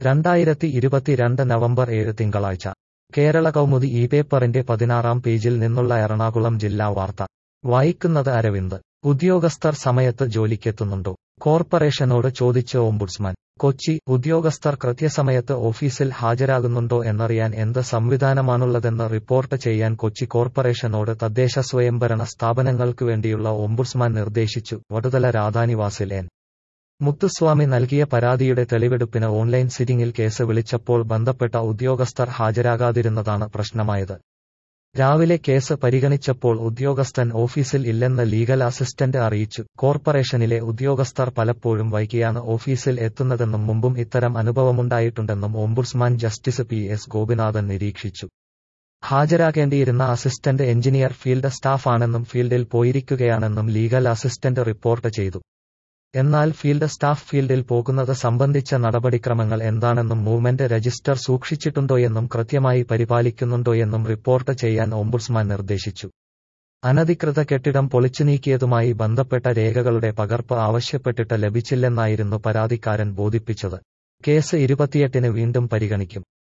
രണ്ടായിരത്തി ഇരുപത്തിരണ്ട് നവംബർ ഏഴ് തിങ്കളാഴ്ച കേരള കൗമുദി ഈ പേപ്പറിന്റെ പതിനാറാം പേജിൽ നിന്നുള്ള എറണാകുളം ജില്ലാ വാർത്ത വായിക്കുന്നത് അരവിന്ദ് ഉദ്യോഗസ്ഥർ സമയത്ത് ജോലിക്കെത്തുന്നുണ്ടോ കോർപ്പറേഷനോട് ചോദിച്ച് ഓംബുഡ്സ്മാൻ കൊച്ചി ഉദ്യോഗസ്ഥർ കൃത്യസമയത്ത് ഓഫീസിൽ ഹാജരാകുന്നുണ്ടോ എന്നറിയാൻ എന്ത് സംവിധാനമാണുള്ളതെന്ന് റിപ്പോർട്ട് ചെയ്യാൻ കൊച്ചി കോർപ്പറേഷനോട് തദ്ദേശ സ്വയംഭരണ സ്ഥാപനങ്ങൾക്കു വേണ്ടിയുള്ള ഓംബുഡ്സ്മാൻ നിർദ്ദേശിച്ചു വടുതല രാധാനിവാസിൽ എൻ മുത്തുസ്വാമി നൽകിയ പരാതിയുടെ തെളിവെടുപ്പിന് ഓൺലൈൻ സിറ്റിംഗിൽ കേസ് വിളിച്ചപ്പോൾ ബന്ധപ്പെട്ട ഉദ്യോഗസ്ഥർ ഹാജരാകാതിരുന്നതാണ് പ്രശ്നമായത് രാവിലെ കേസ് പരിഗണിച്ചപ്പോൾ ഉദ്യോഗസ്ഥൻ ഓഫീസിൽ ഇല്ലെന്ന് ലീഗൽ അസിസ്റ്റന്റ് അറിയിച്ചു കോർപ്പറേഷനിലെ ഉദ്യോഗസ്ഥർ പലപ്പോഴും വൈകിയാണ് ഓഫീസിൽ എത്തുന്നതെന്നും മുമ്പും ഇത്തരം അനുഭവമുണ്ടായിട്ടുണ്ടെന്നും ombudsman justice P S Gopinathan നിരീക്ഷിച്ചു ഹാജരാകേണ്ടിയിരുന്ന അസിസ്റ്റന്റ് എഞ്ചിനീയർ ഫീൽഡ് സ്റ്റാഫാണെന്നും ഫീൽഡിൽ പോയിരിക്കുകയാണെന്നും ലീഗൽ അസിസ്റ്റന്റ് റിപ്പോർട്ട് ചെയ്തു എന്നാൽ ഫീൽഡ് സ്റ്റാഫ് ഫീൽഡിൽ പോകുന്നത് സംബന്ധിച്ച നടപടിക്രമങ്ങൾ എന്താണെന്നും മൂവ്മെന്റ് രജിസ്റ്റർ സൂക്ഷിച്ചിട്ടുണ്ടോയെന്നും കൃത്യമായി പരിപാലിക്കുന്നുണ്ടോയെന്നും റിപ്പോർട്ട് ചെയ്യാൻ ഓംബുഡ്സ്മാൻ നിർദ്ദേശിച്ചു അനധികൃത കെട്ടിടം പൊളിച്ചുനീക്കിയതുമായി ബന്ധപ്പെട്ട രേഖകളുടെ പകർപ്പ് ആവശ്യപ്പെട്ടിട്ട് ലഭിച്ചില്ലെന്നായിരുന്നു പരാതിക്കാരൻ ബോധിപ്പിച്ചത് കേസ് ഇരുപത്തിയെട്ടിന് വീണ്ടും പരിഗണിക്കും